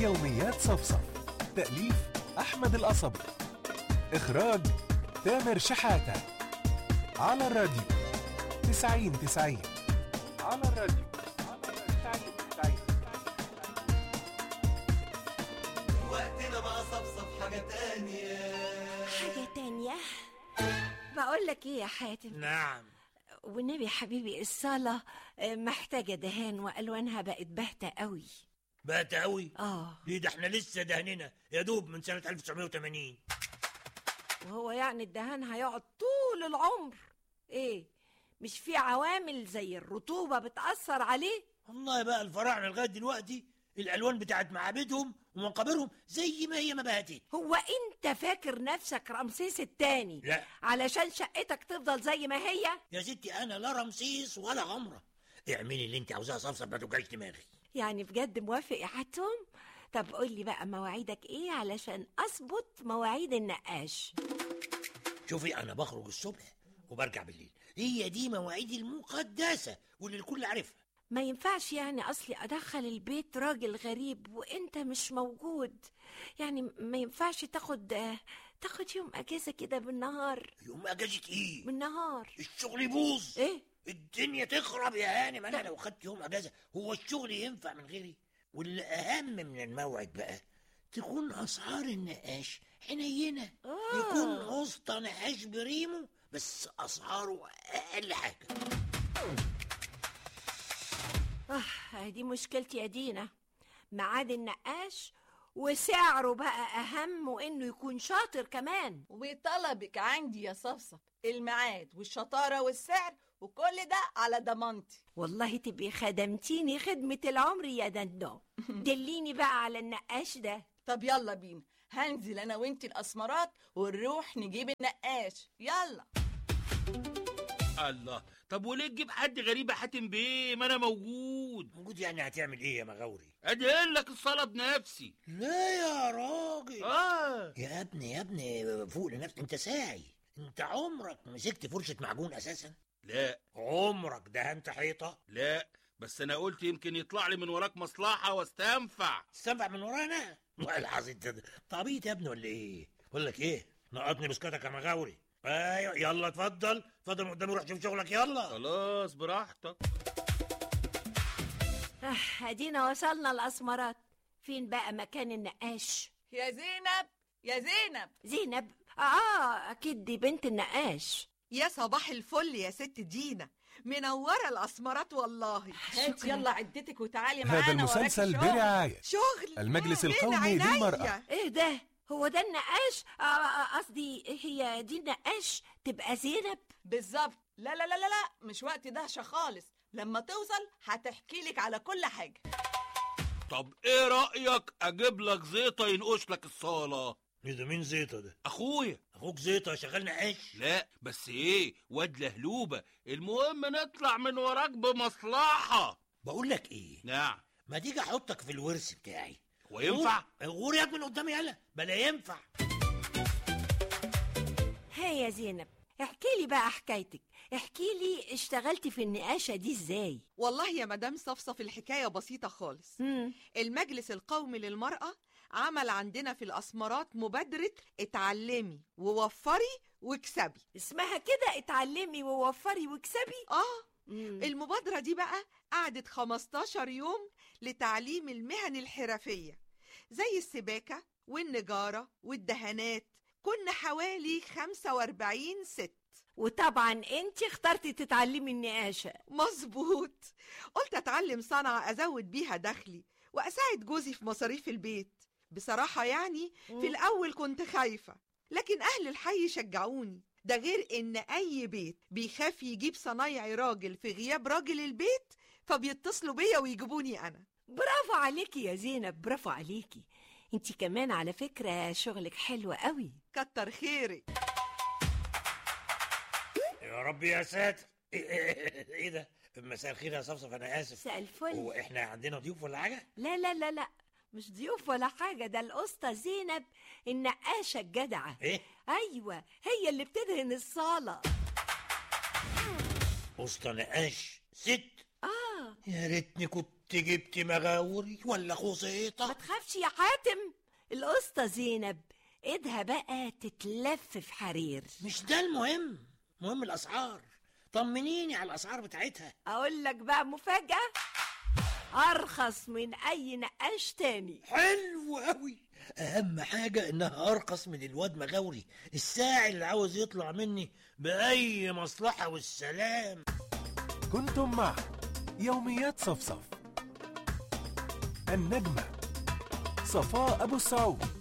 يوميات صفصف تأليف أحمد القصبي إخراج تامر شحاتة على الراديو تسعين تسعين على الراديو تسعين تسعين وقتنا مع صفصف حاجة تانية حاجة تانية بقول لك ايه يا حاتم نعم والنبي يا حبيبي الصالة آه، محتاجة دهان وألوانها بقت باهتة قوي بقت قوي اه ليه ده احنا لسه دهننا يا دوب من سنة 1980 وهو يعني الدهان هيقعد طول العمر ايه مش في عوامل زي الرطوبة بتأثر عليه والله بقى الفراعنة لغاية دلوقتي الألوان بتاعت معابدهم ومقابرهم زي ما هي ما بهتت هو انت فاكر نفسك رمسيس التاني لا علشان شقتك تفضل زي ما هي يا ستي أنا لا رمسيس ولا غمرة اعملي اللي انت عاوزاه صفصف ما توجعش دماغي يعني بجد موافق يا حاتم طب قول لي بقى مواعيدك ايه علشان اظبط مواعيد النقاش شوفي أنا بخرج الصبح وبرجع بالليل هي دي مواعيدي المقدسة واللي الكل عارفها ما ينفعش يعني اصلي ادخل البيت راجل غريب وانت مش موجود يعني ما ينفعش تاخد آه، تاخد يوم اجازه كده بالنهار يوم أجازة إيه بالنهار الشغل يبوظ ايه الدنيا تخرب يا هانم انا لو خدت يوم اجازه هو الشغل ينفع من غيري والاهم من الموعد بقى تكون اسعار النقاش حنينه آه. يكون وسط نقاش بريمو بس اسعاره اقل حاجه اه دي مشكلتي يا دينا ميعاد النقاش وسعره بقى اهم وانه يكون شاطر كمان وطلبك عندي يا صفصف الميعاد والشطارة والسعر وكل ده على ضمانتي والله تبقي خدمتيني خدمة العمر يا دندو دليني بقى على النقاش ده طب يلا بينا هنزل انا وانتي الاسمرات ونروح نجيب النقاش يلا الله طب وليه تجيب حد غريب يا حاتم بيه ما انا موجود موجود يعني هتعمل ايه يا مغاوري ادهن لك الصلاه بنفسي لا يا راجل اه يا ابني يا ابني فوق لنفسك انت ساعي انت عمرك مسكت فرشه معجون اساسا لا عمرك دهنت حيطه لا بس انا قلت يمكن يطلع لي من وراك مصلحه واستنفع تستنفع من ورانا والله العظيم انت طبيعي يا ابني ولا ايه بقول لك ايه نقطني بسكتك يا مغاوري ايوه يلا اتفضل اتفضل من قدامي روح شوف شغلك يلا خلاص براحتك آه ادينا وصلنا الاسمرات فين بقى مكان النقاش يا زينب يا زينب زينب اه اكيد دي بنت النقاش يا صباح الفل يا ست دينا منورة الأسمرات والله هات شكراً. يلا عدتك وتعالي معانا هذا وراكي المسلسل شغل. برعاية شغل المجلس بين القومي عينيا. للمرأة. ايه ده هو ده النقاش آه، آه، قصدي هي دي النقاش تبقى زينب بالظبط لا لا لا لا لا مش وقت دهشة خالص لما توصل هتحكي لك على كل حاجة طب ايه رايك اجيب لك زيطه ينقش لك الصاله ايه ده مين زيطه ده اخويا اخوك زيطه شغال نقاش لا بس ايه واد لهلوبه المهم نطلع من وراك بمصلحه بقول لك ايه نعم ما تيجي احطك في الورث بتاعي وينفع غور ياك من قدامي يلا بلا ينفع هي يا زينب احكي لي بقى حكايتك احكي لي اشتغلتي في النقاشة دي ازاي والله يا مدام صفصف الحكاية بسيطة خالص مم. المجلس القومي للمرأة عمل عندنا في الأسمرات مبادرة اتعلمي ووفري واكسبي اسمها كده اتعلمي ووفري واكسبي آه مم. المبادرة دي بقى قعدت 15 يوم لتعليم المهن الحرفية زي السباكة والنجارة والدهانات كنا حوالي 45 ست وطبعا انت اخترتي تتعلمي النقاشة مظبوط قلت اتعلم صنعة ازود بيها دخلي واساعد جوزي في مصاريف البيت بصراحة يعني في الاول كنت خايفة لكن اهل الحي شجعوني ده غير ان اي بيت بيخاف يجيب صنايعي راجل في غياب راجل البيت فبيتصلوا بيا ويجيبوني انا برافو عليكي يا زينب برافو عليكي انت كمان على فكرة شغلك حلو قوي كتر خيرك يا رب يا ساتر ايه ده مساء الخير يا صفصف انا اسف مساء الفل هو احنا عندنا ضيوف ولا حاجه لا لا لا لا مش ضيوف ولا حاجة ده القسطة زينب النقاشة الجدعة ايه أيوة هي اللي بتدهن الصالة وسط نقاش ست آه يا ريتني كنت انت جبت مغاوري ولا ما خصيطة تخافش يا حاتم القسطة زينب ايدها بقى تتلف في حرير مش ده المهم مهم الاسعار طمنيني على الاسعار بتاعتها اقول لك بقى مفاجأة ارخص من اي نقاش تاني حلو قوي اهم حاجة انها ارخص من الواد مغاوري الساعي اللي عاوز يطلع مني باي مصلحة والسلام كنتم مع يوميات صفصف النجمة صفاء أبو السعود